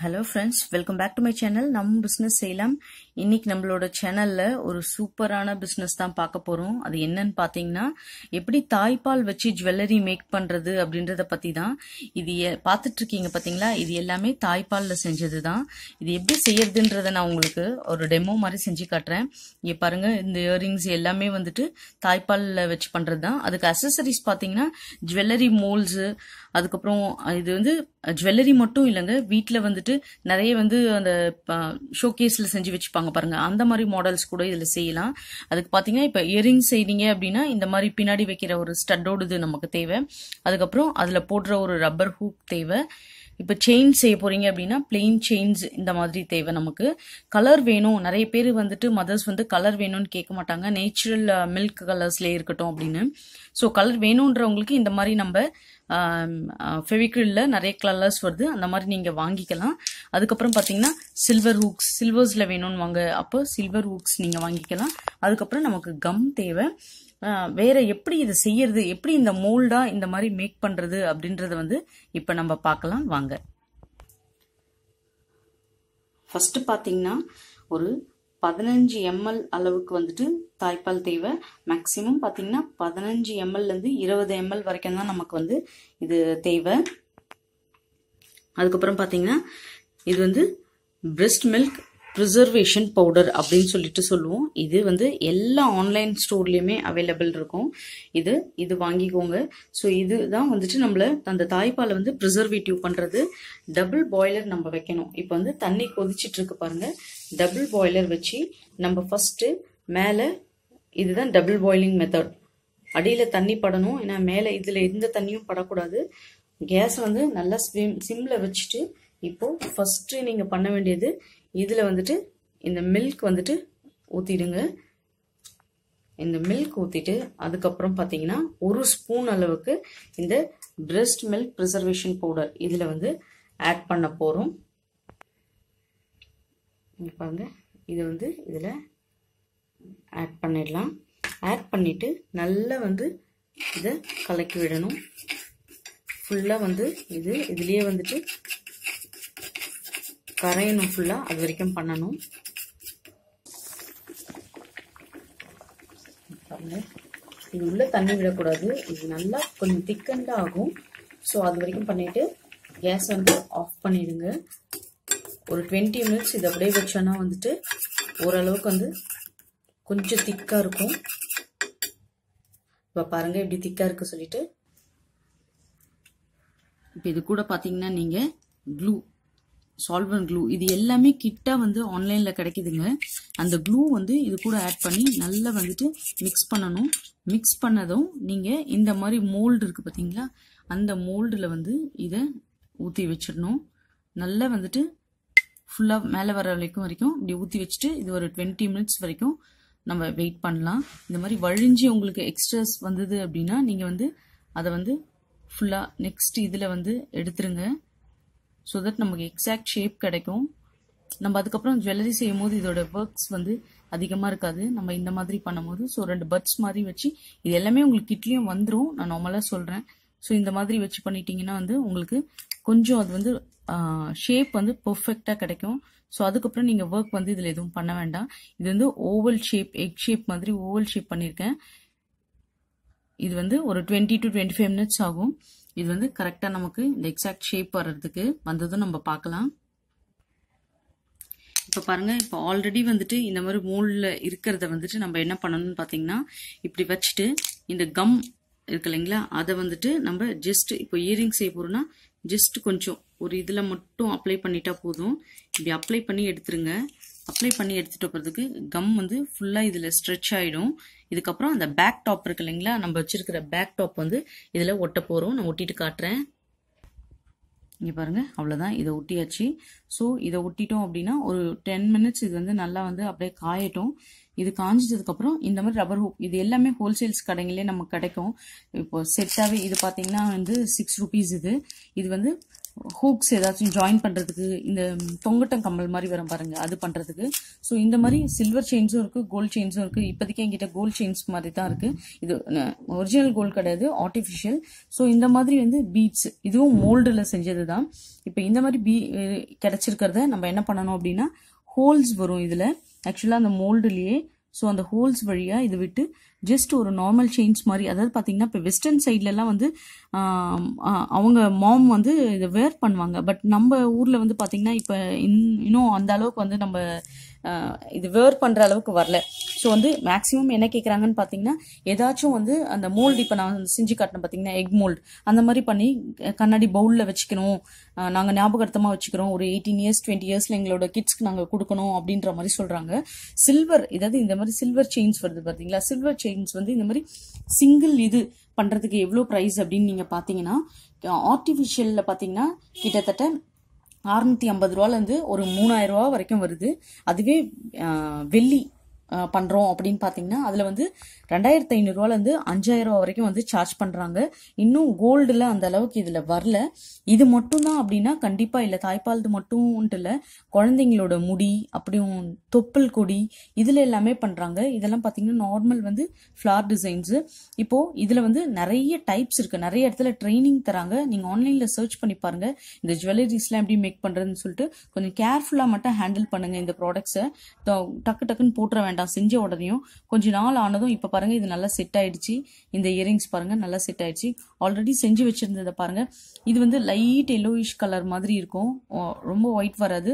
hello friends welcome back to my channel நம்ம business செய்யலாம் இன்னைக்கு நம்மளோட சேனல்ல ஒரு சூப்பரான பிஸ்னஸ் தான் பார்க்க போறோம் அது என்னன்னு பார்த்தீங்கன்னா எப்படி தாய்ப்பால் வச்சு ஜுவல்லரி மேக் பண்றது அப்படின்றத பத்தி தான் இது எ- பார்த்துட்டு இருக்கீங்க பாத்தீங்களா இது எல்லாமே தாய்ப்பால்ல செஞ்சது தான் இது எப்படி செய்யறதுன்றத நான் உங்களுக்கு ஒரு டெமோ மாதிரி செஞ்சு காட்டுறேன் இங்க பாருங்க இந்த இயரிங்ஸ் எல்லாமே வந்துட்டு தாய்ப்பால்ல வச்சு பண்றது தான் அதுக்கு அசசரிஸ் பாத்தீங்கன்னா ஜுவல்லரி மோல்ஸ் அதுக்கப்புறம் இது வந்து ஜுவல்லரி மட்டும் இல்லைங்க வீட்டில் வந்துட்டு நிறைய வந்து அந்த ஷோகேஸில் செஞ்சு வச்சுப்பாங்க பாருங்க அந்த மாதிரி மாடல்ஸ் கூட இதில் செய்யலாம் அதுக்கு பார்த்தீங்கன்னா இப்போ இயரிங் செய்றீங்க அப்படின்னா இந்த மாதிரி பின்னாடி வைக்கிற ஒரு ஸ்டட்டோடு இது நமக்கு தேவை அதுக்கப்புறம் அதில் போடுற ஒரு ரப்பர் ஹூக் தேவை இப்போ செயின் செய்ய போறீங்க அப்படின்னா பிளெயின் செயின்ஸ் இந்த மாதிரி தேவை நமக்கு கலர் வேணும் நிறைய பேர் வந்துட்டு மதர்ஸ் வந்து கலர் வேணும்னு கேட்க மாட்டாங்க நேச்சுரல் மில்க் கலர்ஸ்லேயே இருக்கட்டும் அப்படின்னு ஸோ கலர் வேணுன்றவங்களுக்கு இந்த மாதிரி நம்ம ஃபெவிக்ரில்ல நிறைய கலர்ஸ் வருது அந்த மாதிரி நீங்கள் வாங்கிக்கலாம் அதுக்கப்புறம் பார்த்தீங்கன்னா சில்வர் ஹூக்ஸ் சில்வர்ஸில் வேணும்னு வாங்க அப்போ சில்வர் ஹூக்ஸ் நீங்கள் வாங்கிக்கலாம் அதுக்கப்புறம் நமக்கு கம் தேவை ஆஹ் வேற எப்படி இதை செய்யறது எப்படி இந்த மோல்டா இந்த மாதிரி மேக் பண்றது அப்படின்றத வந்து இப்போ நம்ம பார்க்கலாம் வாங்க ஃபர்ஸ்ட் பார்த்தீங்கன்னா ஒரு பதினஞ்சு எம்எல் அளவுக்கு வந்துட்டு தாய்ப்பால் தேவை மேக்ஸிமம் பார்த்தீங்கன்னா பதினஞ்சு எம்எல்லேருந்து இருபது எம்எல் வரைக்கும் தான் நமக்கு வந்து இது தேவை அதுக்கப்புறம் பார்த்தீங்கன்னா இது வந்து பிரெஸ்ட் மில்க் ப்ரிசர்வேஷன் பவுடர் அப்படின்னு சொல்லிட்டு சொல்லுவோம் இது வந்து எல்லா ஆன்லைன் ஸ்டோர்லேயுமே அவைலபிள் இருக்கும் இது இது வாங்கிக்கோங்க ஸோ இதுதான் வந்துட்டு நம்மள அந்த தாய்ப்பாலை வந்து ப்ரிசர்வேட்டிவ் பண்ணுறது டபுள் பாய்லர் நம்ம வைக்கணும் இப்போ வந்து தண்ணி கொதிச்சிட்டு இருக்கு பாருங்க டபுள் பாய்லர் வச்சு நம்ம ஃபர்ஸ்ட் மேலே இதுதான் டபுள் பாயிலிங் மெத்தட் அடியில் தண்ணி படணும் ஏன்னா மேலே இதில் எந்த தண்ணியும் படக்கூடாது கேஸ் வந்து நல்லா ஸ்விம் சிம்மில் வச்சுட்டு இப்போ ஃபர்ஸ்ட் நீங்கள் பண்ண வேண்டியது இதில் வந்துட்டு இந்த மில்க் வந்துட்டு ஊற்றிடுங்க இந்த மில்க் ஊற்றிட்டு அதுக்கப்புறம் பார்த்தீங்கன்னா ஒரு ஸ்பூன் அளவுக்கு இந்த பிரெஸ்ட் மில்க் ப்ரிசர்வேஷன் பவுடர் இதில் வந்து ஆட் பண்ண போகிறோம் இங்க பாருங்க இது வந்து இதில் ஆட் பண்ணிடலாம் ஆட் பண்ணிட்டு நல்லா வந்து இதை கலக்கி விடணும் ஃபுல்லாக வந்து இது இதுலேயே வந்துட்டு கரையணும் ஃபுல்லாக அது வரைக்கும் பண்ணணும் பாருங்க இது உள்ள தண்ணி விடக்கூடாது இது நல்லா கொஞ்சம் திக்கண்டாக ஆகும் ஸோ அது வரைக்கும் பண்ணிட்டு கேஸ் வந்து ஆஃப் பண்ணிடுங்க ஒரு டுவெண்ட்டி மினிட்ஸ் இது அப்படியே வச்சோன்னா வந்துட்டு ஓரளவுக்கு வந்து கொஞ்சம் திக்காக இருக்கும் இப்போ பாருங்க இப்படி திக்காக இருக்கு சொல்லிட்டு இப்போ இது கூட பார்த்தீங்கன்னா நீங்கள் க்ளூ சால்வன் க்ளூ இது எல்லாமே கிட்டா வந்து ஆன்லைனில் கிடைக்குதுங்க அந்த க்ளூ வந்து இது கூட ஆட் பண்ணி நல்லா வந்துட்டு மிக்ஸ் பண்ணணும் மிக்ஸ் பண்ணதும் நீங்கள் இந்த மாதிரி மோல்டு இருக்குது பார்த்தீங்களா அந்த மோல்டில் வந்து இதை ஊற்றி வச்சிடணும் நல்லா வந்துட்டு ஃபுல்லாக மேலே வர வரைக்கும் வரைக்கும் இப்படி ஊற்றி வச்சுட்டு இது ஒரு டுவெண்ட்டி மினிட்ஸ் வரைக்கும் நம்ம வெயிட் பண்ணலாம் இந்த மாதிரி வழிஞ்சு உங்களுக்கு எக்ஸ்ட்ராஸ் வந்தது அப்படின்னா நீங்கள் வந்து அதை வந்து ஃபுல்லாக நெக்ஸ்ட் இதில் வந்து எடுத்துருங்க ஸோ தட் நமக்கு எக்ஸாக்ட் ஷேப் கிடைக்கும் நம்ம அதுக்கப்புறம் ஜுவல்லரி செய்யும் போது இதோட ஒர்க்ஸ் வந்து அதிகமாக இருக்காது நம்ம இந்த மாதிரி பண்ணும்போது ஸோ ரெண்டு பட்ஸ் மாதிரி வச்சு இது எல்லாமே உங்களுக்கு கிட்லேயும் வந்துடும் நான் நார்மலாக சொல்கிறேன் ஸோ இந்த மாதிரி வச்சு பண்ணிட்டீங்கன்னா வந்து உங்களுக்கு கொஞ்சம் அது வந்து ஷேப் வந்து பர்ஃபெக்டாக கிடைக்கும் ஸோ அதுக்கப்புறம் நீங்கள் ஒர்க் வந்து இதில் எதுவும் பண்ண வேண்டாம் இது வந்து ஓவல் ஷேப் எக் ஷேப் மாதிரி ஓவல் ஷேப் பண்ணியிருக்கேன் இது வந்து ஒரு twenty to twenty five minutes ஆகும் இது வந்து கரெக்டாக நமக்கு இந்த எக்ஸாக்ட் ஷேப் வர்றதுக்கு வந்ததும் நம்ம பார்க்கலாம் இப்போ பாருங்க இப்போ ஆல்ரெடி வந்துட்டு இந்த மாதிரி மோல்டில் இருக்கிறத வந்துட்டு நம்ம என்ன பண்ணணும்னு பார்த்தீங்கன்னா இப்படி வச்சுட்டு இந்த கம் இருக்கு இல்லைங்களா அதை வந்துட்டு நம்ம ஜஸ்ட் இப்போ இயரிங் செய்ய போறோம்னா ஜஸ்ட் கொஞ்சம் ஒரு இதில் மட்டும் அப்ளை பண்ணிட்டா போதும் இப்படி அப்ளை பண்ணி எடுத்துருங்க அப்ளை பண்ணி எடுத்துட்டு போகிறதுக்கு கம் வந்து ஃபுல்லாக இதில் ஸ்ட்ரெச் ஆகிடும் இதுக்கப்புறம் அந்த பேக் டாப் இருக்கு இல்லைங்களா நம்ம வச்சிருக்கிற பேக் டாப் வந்து இதில் ஒட்ட போகிறோம் நான் ஒட்டிட்டு காட்டுறேன் இங்கே பாருங்கள் அவ்வளோதான் இதை ஒட்டியாச்சு ஸோ இதை ஒட்டிட்டோம் அப்படின்னா ஒரு டென் மினிட்ஸ் இது வந்து நல்லா வந்து அப்படியே காயட்டும் இது காஞ்சதுக்கப்புறம் இந்த மாதிரி ரப்பர் ஹூக் இது எல்லாமே ஹோல்சேல்ஸ் கடைங்களே நமக்கு கிடைக்கும் இப்போ செட்டாகவே இது பார்த்தீங்கன்னா வந்து சிக்ஸ் ருபீஸ் இது இது வந்து ஹூக்ஸ் ஏதாச்சும் ஜாயின் பண்ணுறதுக்கு இந்த தொங்கட்டம் கம்மல் மாதிரி வரும் பாருங்க அது பண்ணுறதுக்கு ஸோ இந்த மாதிரி சில்வர் செயின்ஸும் இருக்குது கோல்ட் செயின்ஸும் இருக்குது இப்போதைக்கு என்கிட்ட கோல்ட் செயின்ஸ் மாதிரி தான் இருக்குது இது ஒரிஜினல் கோல்ட் கிடையாது ஆர்டிஃபிஷியல் ஸோ இந்த மாதிரி வந்து பீட்ஸ் இதுவும் மோல்டில் செஞ்சது தான் இப்போ இந்த மாதிரி பீ கிடச்சிருக்கிறத நம்ம என்ன பண்ணணும் அப்படின்னா ஹோல்ஸ் வரும் இதில் ஆக்சுவலாக அந்த மோல்டுலேயே ஸோ அந்த ஹோல்ஸ் வழியாக இது விட்டு ஜஸ்ட் ஒரு நார்மல் செயின்ஸ் மாதிரி அதாவது பார்த்தீங்கன்னா இப்போ வெஸ்டர்ன் சைட்லலாம் வந்து ஆம், ஆ, அவங்க மாம் வந்து இதை வேர் பண்ணுவாங்க பட் நம்ம ஊரில் வந்து பார்த்தீங்கன்னா இப்போ இன்னும் அந்த அளவுக்கு வந்து நம்ம ஆ, இது வேர் பண்ணுற அளவுக்கு வரல ஸோ வந்து மேக்ஸிமம் என்ன கேட்குறாங்கன்னு பார்த்தீங்கன்னா ஏதாச்சும் வந்து அந்த மோல்டு இப்போ நான் செஞ்சு காட்டினேன் பார்த்தீங்கன்னா எக் மோல்டு அந்த மாதிரி பண்ணி அஹ், கண்ணாடி பவுலில் வச்சுக்கணும் நாங்கள் ஞாபகார்த்தமாக வச்சுக்கிறோம் ஒரு எயிட்டீன் இயர்ஸ் டுவெண்ட்டி இயர்ஸில் எங்களோட கிட்ஸ்க்கு நாங்கள் கொடுக்கணும் அப்படின்ற மாதிரி சொல்கிறாங்க சில்வர் இதாவது இந்த மாதிரி சில்வர் செயின்ஸ் வருது பார்த்தீங்களா சில்வர் செயின்ஸ் வந்து இந்த மாதிரி சிங்கிள் இது பண்ணுறதுக்கு எவ்வளோ ப்ரைஸ் அப்படின்னு நீங்கள் பார்த்தீங்கன்னா ஆர்டிஃபிஷியலில் பார்த்தீங்கன்னா கிட்டத்தட்ட அறுநூத்தி ஐம்பது ரூபாலேருந்து ஒரு மூணாயிரம் ரூபா வரைக்கும் வருது அதுவே ஆஹ், வெள்ளி ஆஹ், பண்றோம் அப்படின்னு பார்த்தீங்கன்னா அதில் வந்து ரெண்டாயிரத்தி ஐநூறுரூவாலேருந்து அஞ்சாயிரம் ரூபா வரைக்கும் வந்து சார்ஜ் பண்ணுறாங்க இன்னும் கோல்டில் அந்த அளவுக்கு இதில் வரல இது மட்டும்தான் அப்படின்னா கண்டிப்பாக இல்லை தாய்ப்பால் மட்டும்ன்ட்டு இல்லை குழந்தைங்களோட முடி அப்படியும் தொப்புள் கொடி இதில் எல்லாமே பண்ணுறாங்க இதெல்லாம் பார்த்தீங்கன்னா நார்மல் வந்து ஃப்ளார் டிசைன்ஸு இப்போது இதில் வந்து நிறைய டைப்ஸ் இருக்குது நிறைய இடத்துல ட்ரைனிங் தராங்க நீங்கள் ஆன்லைனில் சர்ச் பண்ணி பாருங்கள் இந்த ஜுவல்லரிஸ்லாம் எப்படி மேக் பண்ணுறதுன்னு சொல்லிட்டு கொஞ்சம் கேர்ஃபுல்லாக மட்டும் ஹேண்டில் பண்ணுங்கள் இந்த ப்ராடக்ட்ஸை டக்கு டக்குன்னு போட்டுற வேண்டாம் செஞ்ச உடனேயும் கொஞ்ச நாள் ஆனதும் இப்போ பாருங்கள் இது நல்லா செட் ஆயிடுச்சு இந்த இயரிங்ஸ் பாருங்கள் நல்லா செட் ஆயிடுச்சு ஆல்ரெடி செஞ்சு வச்சுருந்ததை பாருங்கள் இது வந்து லைட் எல்லோயிஷ் கலர் மாதிரி இருக்கும் ஓ, ரொம்ப ஒயிட் வராது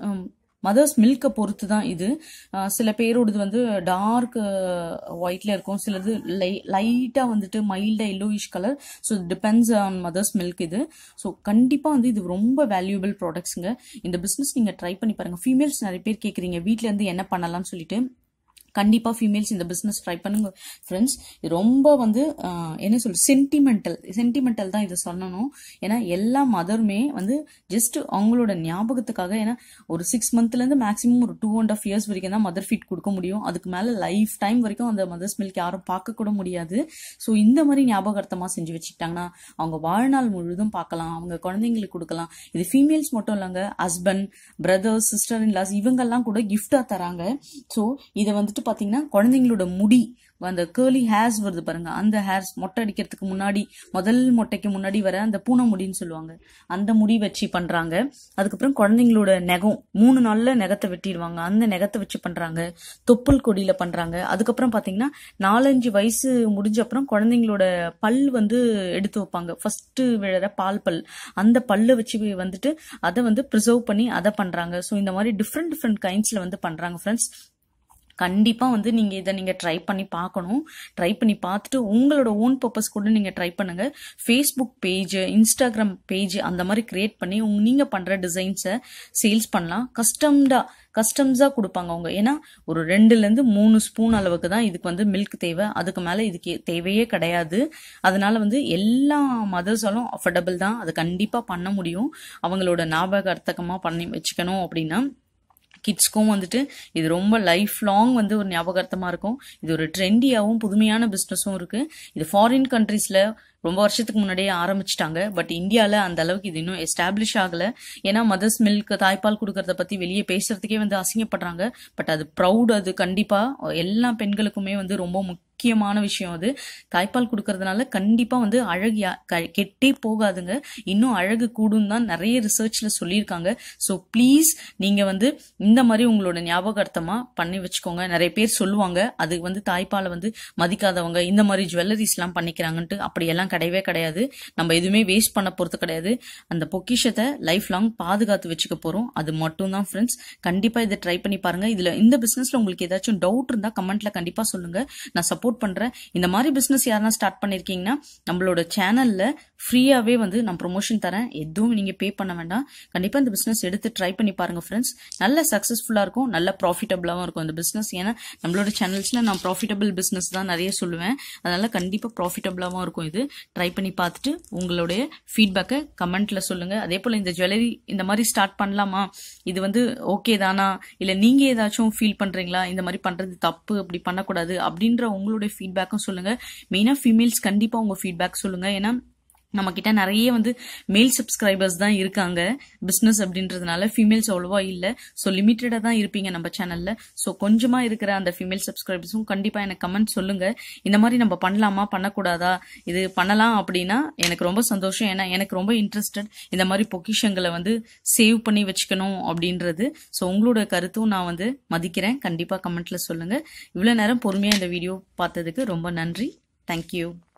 மதர்ஸ் மில்கை பொறுத்து தான் இது அஹ் சில பேரோடது வந்து டார்க் ஒயிட்ல இருக்கும் சிலது லை லைட்டாக வந்துட்டு மைல்டாக yellowish colour so depends on mother's milk இது ஸோ கண்டிப்பாக வந்து இது ரொம்ப வேல்யூபிள் ப்ராடக்ட்ஸுங்க இந்த பிஸ்னஸ் நீங்கள் ட்ரை பண்ணி பாருங்கள் ஃபீமேல்ஸ் நிறைய பேர் கேட்குறீங்க வீட்டிலேருந்து என்ன பண்ணலாம்னு சொல்லிட்டு கண்டிப்பாக ஃபீமேல்ஸ் இந்த பிஸ்னஸ் ட்ரை பண்ணுங்க ஃப்ரெண்ட்ஸ் இது ரொம்ப வந்து ஆஹ், என்ன சொல் சென்டிமெண்டல் சென்டிமெண்டல் தான் இதை சொல்லணும் ஏன்னா எல்லா மதருமே வந்து ஜஸ்ட் அவங்களோட ஞாபகத்துக்காக ஏன்னா ஒரு சிக்ஸ் மந்த்லேருந்து மேக்ஸிமம் ஒரு டூ அண்ட் ஆஃப் இயர்ஸ் வரைக்கும் தான் மதர் ஃபீட் கொடுக்க முடியும் அதுக்கு மேலே லைஃப் டைம் வரைக்கும் அந்த மதர்ஸ் மில்க் யாரும் பார்க்க கூட முடியாது ஸோ இந்த மாதிரி ஞாபகார்த்தமாக செஞ்சு வச்சுக்கிட்டாங்கன்னா அவங்க வாழ்நாள் முழுதும் பார்க்கலாம் அவங்க குழந்தைங்களுக்கு கொடுக்கலாம் இது ஃபீமேல்ஸ் மட்டும் இல்லைங்க husband brothers sister in laws இவங்கெல்லாம் கூட கிஃப்டாக தராங்க ஸோ இதை வந்துட்டு பார்த்தீங்கன்னா குழந்தைங்களோட முடி அந்த கேர்லி ஹேர்ஸ் வருது பாருங்க அந்த ஹேர்ஸ் மொட்டை அடிக்கிறதுக்கு முன்னாடி முதல் மொட்டைக்கு முன்னாடி வர அந்த பூனை முடின்னு சொல்லுவாங்க அந்த முடி வச்சு பண்றாங்க அதுக்கப்புறம் குழந்தைங்களோட நெகம் மூணு நாள்ல நெகத்தை வெட்டிடுவாங்க அந்த நெகத்தை வச்சு பண்றாங்க தொப்புள் கொடியில பண்றாங்க அதுக்கப்புறம் பாத்தீங்கன்னா நாலஞ்சு வயசு முடிஞ்ச அப்புறம் குழந்தைங்களோட பல் வந்து எடுத்து வைப்பாங்க ஃபர்ஸ்ட் விழற பால் பல் அந்த பல்லை வச்சு வந்துட்டு அதை வந்து ப்ரிசர்வ் பண்ணி அதை பண்றாங்க ஸோ இந்த மாதிரி டிஃப்ரெண்ட் டிஃப்ரெண்ட் கைண்ட்ஸ்ல வந்து பண்றாங்க ஃப்ரெண்ட்ஸ் கண்டிப்பாக வந்து நீங்கள் இதை நீங்கள் ட்ரை பண்ணி பார்க்கணும் ட்ரை பண்ணி பார்த்துட்டு உங்களோட ஓன் பர்பஸ் கூட நீங்கள் ட்ரை பண்ணுங்கள் ஃபேஸ்புக் பேஜ் இன்ஸ்டாகிராம் பேஜ் அந்த மாதிரி க்ரியேட் பண்ணி உங்க நீங்கள் பண்ணுற டிசைன்ஸை சேல்ஸ் பண்ணலாம் கஸ்டம்டாக கஸ்டம்ஸாக கொடுப்பாங்க அவங்க ஏன்னா ஒரு ரெண்டுலேருந்து மூணு ஸ்பூன் அளவுக்கு தான் இதுக்கு வந்து மில்க் தேவை அதுக்கு மேலே இதுக்கு தேவையே கிடையாது அதனால வந்து எல்லா மதர்ஸாலும் அஃபோர்டபுள் தான் அது கண்டிப்பாக பண்ண முடியும் அவங்களோட ஞாபகார்த்தகமாக பண்ணி வச்சுக்கணும் அப்படின்னா கிட்ஸ்க்கும் வந்துட்டு இது ரொம்ப லைஃப் லாங் வந்து ஒரு ஞாபகார்த்தமாக இருக்கும் இது ஒரு ட்ரெண்டியாகவும் புதுமையான பிஸ்னஸும் இருக்குது இது ஃபாரின் கண்ட்ரீஸில் ரொம்ப வருஷத்துக்கு முன்னாடியே ஆரம்பிச்சிட்டாங்க பட் இந்தியாவில் அந்த அளவுக்கு இது இன்னும் எஸ்டாப்ளிஷ் ஆகலை ஏன்னா மதர்ஸ் மில்க் தாய்ப்பால் கொடுக்கறத பற்றி வெளியே பேசுறதுக்கே வந்து அசிங்கப்படுறாங்க பட் அது ப்ரௌட் அது கண்டிப்பாக எல்லா பெண்களுக்குமே வந்து ரொம்ப முக்கியமான விஷயம் அது தாய்ப்பால் கொடுக்கறதுனால கண்டிப்பாக வந்து அழகு யா- க- கெட்டே போகாதுங்க இன்னும் அழகு கூடும் தான் நிறைய ரிசர்ச்சில் சொல்லியிருக்காங்க ஸோ ப்ளீஸ் நீங்கள் வந்து இந்த மாதிரி உங்களோட ஞாபகார்த்தமாக பண்ணி வச்சுக்கோங்க நிறைய பேர் சொல்லுவாங்க அது வந்து தாய்ப்பாலை வந்து மதிக்காதவங்க இந்த மாதிரி ஜுவல்லரிஸ்லாம் பண்ணிக்கிறாங்கன்ட்டு அப்படியெல்லாம் கிடையவே கிடையாது நம்ம எதுவுமே வேஸ்ட் பண்ண போகிறது கிடையாது அந்த பொக்கிஷத்தை லைஃப் லாங் பாதுகாத்து வச்சுக்க போகிறோம் அது மட்டும் தான் ஃப்ரெண்ட்ஸ் கண்டிப்பாக இதை ட்ரை பண்ணி பாருங்க இதில் இந்த பிஸ்னஸில் உங்களுக்கு ஏதாச்சும் டவுட் இருந்தால் கமெண்ட்ல கண்டிப்பாக சொல்லுங்க நான் சப்போர்ட் பண்ணுறேன் இந்த மாதிரி பிஸ்னஸ் யாருன்னா ஸ்டார்ட் பண்ணியிருக்கீங்கன்னா நம்மளோட சேனலில் ஃப்ரீயாகவே வந்து நான் ப்ரொமோஷன் தரேன் எதுவும் நீங்கள் பே பண்ண வேண்டாம் கண்டிப்பாக இந்த பிஸ்னஸ் எடுத்து ட்ரை பண்ணி பாருங்க ஃப்ரெண்ட்ஸ் நல்ல சக்ஸஸ்ஃபுல்லாக இருக்கும் நல்ல ப்ராஃபிட்டபுளாகவும் இருக்கும் இந்த பிஸ்னஸ் ஏன்னா நம்மளோட சேனல்ஸில் நான் ப்ராஃபிட்டபிள் பிஸ்னஸ் தான் நிறைய சொல்லுவேன் அதனால கண்டிப்பாக ப்ராஃபிட்டபுளாகவும் இருக்கும் இது ட்ரை பண்ணி பார்த்துட்டு உங்களுடைய ஃபீட்பேக்கை கமெண்ட்ல சொல்லுங்க அதே போல் இந்த ஜுவல்லரி இந்த மாதிரி ஸ்டார்ட் பண்ணலாமா இது வந்து ஓகே தானா இல்லை நீங்கள் ஏதாச்சும் ஃபீல் பண்ணுறீங்களா இந்த மாதிரி பண்ணுறது தப்பு அப்படி பண்ணக்கூடாது அப்படின்ற உங்களுடைய ஃபீட்பேக்கும் சொல்லுங்க மெயினாக ஃபீமேல்ஸ் கண்டிப்பாக உங்கள் ஃபீட்பேக் சொல்லுங்க ஏன்னா நம்ம கிட்ட நிறைய வந்து மேல் சப்ஸ்கிரைபர்ஸ் தான் இருக்காங்க பிஸ்னஸ் அப்படின்றதுனால ஃபீமேல்ஸ் அவ்வளோவா இல்லை ஸோ லிமிட்டடாக தான் இருப்பீங்க நம்ம சேனலில் ஸோ கொஞ்சமாக இருக்கிற அந்த ஃபீமேல் சப்ஸ்கிரைபர்ஸும் கண்டிப்பாக எனக்கு கமெண்ட் சொல்லுங்க இந்த மாதிரி நம்ம பண்ணலாமா பண்ணக்கூடாதா இது பண்ணலாம் அப்படின்னா எனக்கு ரொம்ப சந்தோஷம் ஏன்னா எனக்கு ரொம்ப இன்ட்ரெஸ்டட் இந்த மாதிரி பொக்கிஷங்களை வந்து சேவ் பண்ணி வச்சுக்கணும் அப்படின்றது ஸோ உங்களோட கருத்தும் நான் வந்து மதிக்கிறேன் கண்டிப்பாக கமெண்ட்ல சொல்லுங்க இவ்வளோ நேரம் பொறுமையாக இந்த வீடியோ பார்த்ததுக்கு ரொம்ப நன்றி தேங்க்யூ